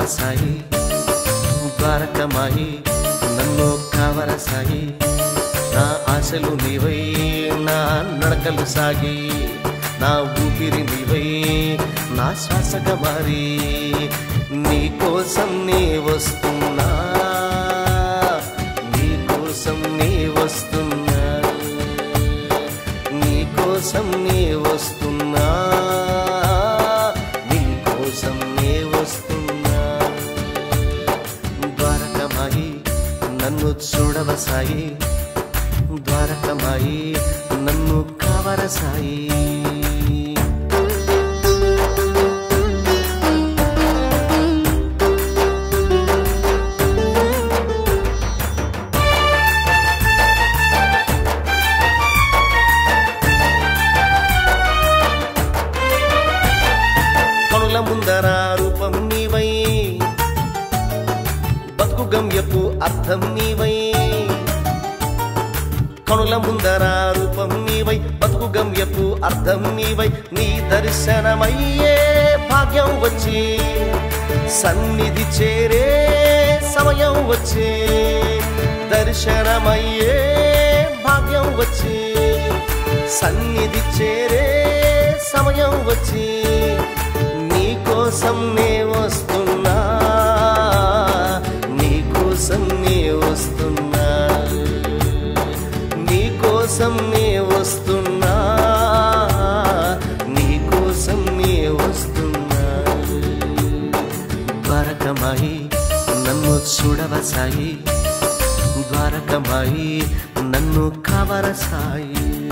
సాయి ద్వారకమాయి నన్ను కావర సాయి నా ఆశలు నీవై నా నడకలు సాగి నా ఊపిరి నీవై నా శ్వాసగా మారి నీ కోసం నీ వస్తున్నా నీ కోసం నీ వస్తున్నా నీ కోసం నీ వస్తున్నా నీ కోసం నీ వస్తున్నా ద్వారకమాయి నన్ను చూడవ సాయి ద్వారకమాయి నన్ను కావర సాయి కనుల ముందర రూపం నీవై బతుకు గమ్యపు అర్థం నీవై కనుల ముందర రూపం నీవై బతుకు గమ్యపు అర్థం నీవై నీ దర్శనమయ్యే భాగ్యం వచ్చి సన్నిధి చేరే సమయం వచ్చే దర్శనమయ్యే భాగ్యం వచ్చి సన్నిధి చేరే సమయం వచ్చి నీ కోసం నే వస్తున్నా నీ కోసం నే వస్తున్నా నీ కోసం నే వస్తున్నా నీ కోసం నే వస్తున్నా ద్వారకమాయి నన్ను చూడవ సాయి ద్వారకమాయి నన్ను కావర సాయి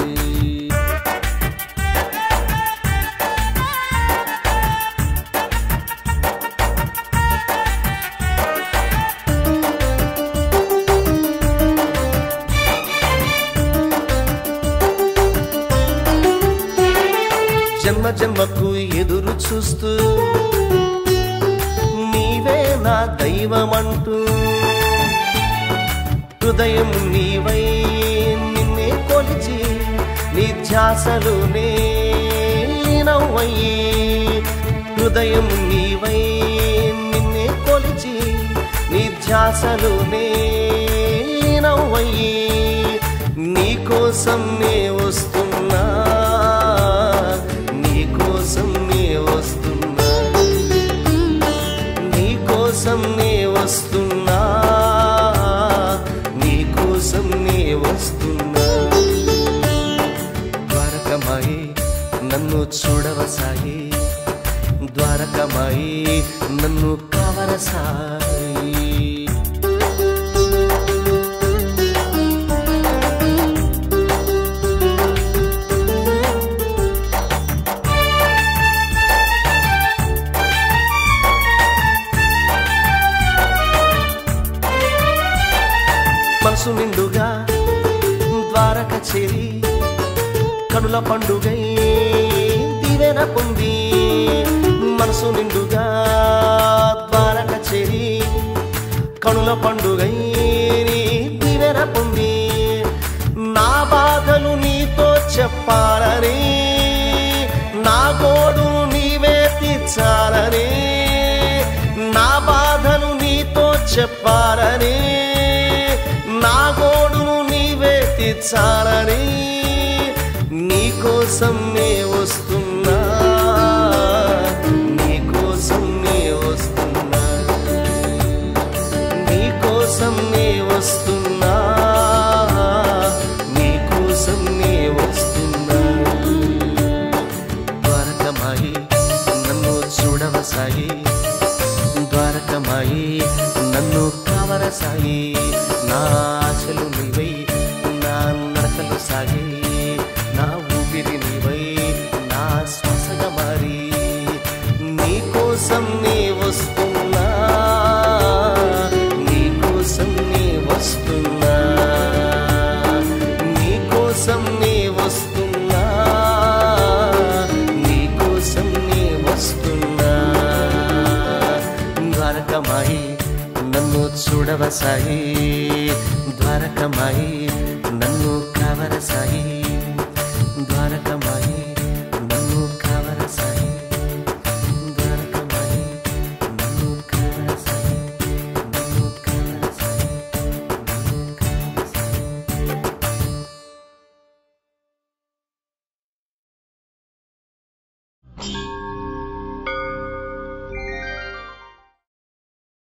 జన్మ జన్మకు ఎదురు చూస్తూ నీవే నా దైవమంటూ హృదయం నీవై నిన్నే కొలిచి నీ ధ్యాసలోనే నవ్వయ్యి హృదయం నీవై నిన్నే కొలిచి నీ ధ్యాసలోనే నవ్వయ్యి నీ కోసం నే వస్తున్నా నీ కోసం నే వస్తున్నా నీ కోసం నే వస్తున్నా నీ కోసం నే వస్తున్నా ద్వారకమాయి నన్ను చూడవ సాయి ద్వారకమాయి నన్ను కావర సాయి మనసు నిండుగా ద్వారక చేరి కనుల పండుగై దీవెన పొంది మనసు నిండుగా ద్వారక చేరి కనుల పండుగై నీ దీవెన పొంది నా బాధలు నీతో చెప్పాలని నా గోడు నీవే తీర్చాలని నా బాధలు నీతో చెప్పాలని నా గోడును నీవే తీర్చాలని నీ కోసం నే వస్తున్నా నీ కోసం నే వస్తున్నా నీ కోసం నే వస్తున్నా నీ కోసం నే వస్తున్నా ద్వారకమాయి నన్ను చూడవ సాయి ద్వారకమాయి నన్ను కావర సాయి నా ఆశలు నీవై నా నడకలు సాగి నా ఊపిరి నీవై నా శ్వాసగా మారి నీ కోసం నీ వస్తున్నా నీ కోసం నీ వస్తున్నా నీ కోసం నీ వస్తున్నా నీ కోసం నీ వస్తున్నా ద్వారకమాయి నన్ను చూడవ సాయి ద్వారకమాయి నన్ను కావర సాయి ద్వారకమాయి